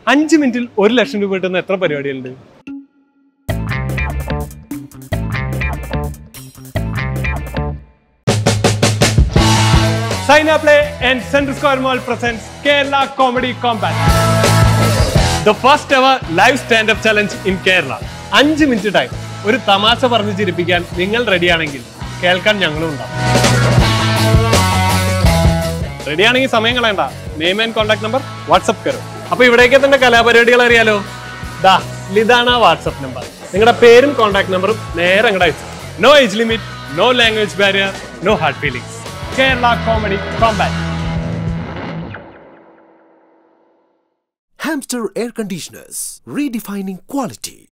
അഞ്ച് മിനിറ്റിൽ ഒരു ലക്ഷം രൂപ കിട്ടുന്ന എത്ര പരിപാടികളുണ്ട് Saina play and central square mall presents Kerala comedy compact the first ever live stand up challenge in Kerala അഞ്ച് മിനിറ്റ് ടൈം ഒരു തമാശ പറഞ്ഞ് ചിരിപ്പിക്കാൻ നിങ്ങൾ റെഡിയാണെങ്കിൽ കേൾക്കാൻ ഞങ്ങളും ഉണ്ടാവും റെഡിയാണെങ്കിൽ സമയം കളയണ്ട name and contact number WhatsApp കയറും അപ്പൊ ഇവിടേക്ക് തന്നെ കലാപരിപാടികൾ അറിയാലോ ദാ ഇതാണ് വാട്സപ്പ് നമ്പർ നിങ്ങളുടെ പേരും കോൺടാക്ട് നമ്പറും നേരെ അങ്ങോട്ട് അയച്ചു no age limit no language barrier no hard feelings Kerala comedy compact Hamster Air Conditioners, redefining quality.